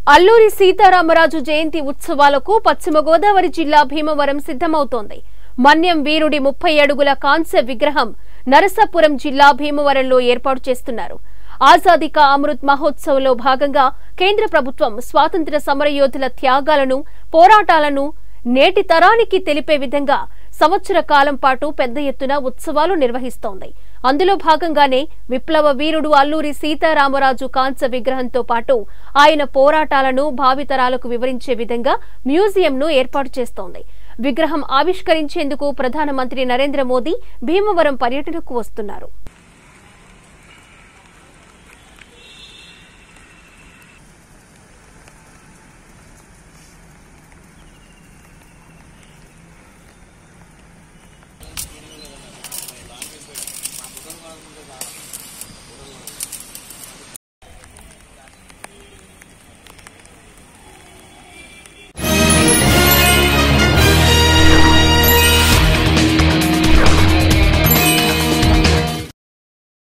అల్లూరి సీతారామరాజు జయంతి ఉత్సవాలకు పశ్చిమ గోదావరి జిల్లా భీమవరం సిద్ధమవుతోంది మన్యం వీరుడి ముప్పై అడుగుల కాంస్య విగ్రహం నరసాపురం జిల్లా భీమవరంలో ఏర్పాటు చేస్తున్నారు ఆజాదీ కా అమృత్ మహోత్సవ్లో భాగంగా కేంద్ర ప్రభుత్వం స్వాతంత్ర్య సమరయోధుల త్యాగాలను పోరాటాలను నేటి తరానికి తెలిపే విధంగా సంవత్సర కాలం పాటు పెద్ద ఎత్తున ఉత్సవాలు నిర్వహిస్తోంది అందులో భాగంగానే విప్లవ వీరుడు అల్లూరి సీతారామరాజు కాంస్య విగ్రహంతో పాటు ఆయన పోరాటాలను భావితరాలకు వివరించే విధంగా మ్యూజియంను ఏర్పాటు చేస్తోంది విగ్రహం ఆవిష్కరించేందుకు ప్రధానమంత్రి నరేంద్ర మోదీ భీమవరం పర్యటనకు వస్తున్నారు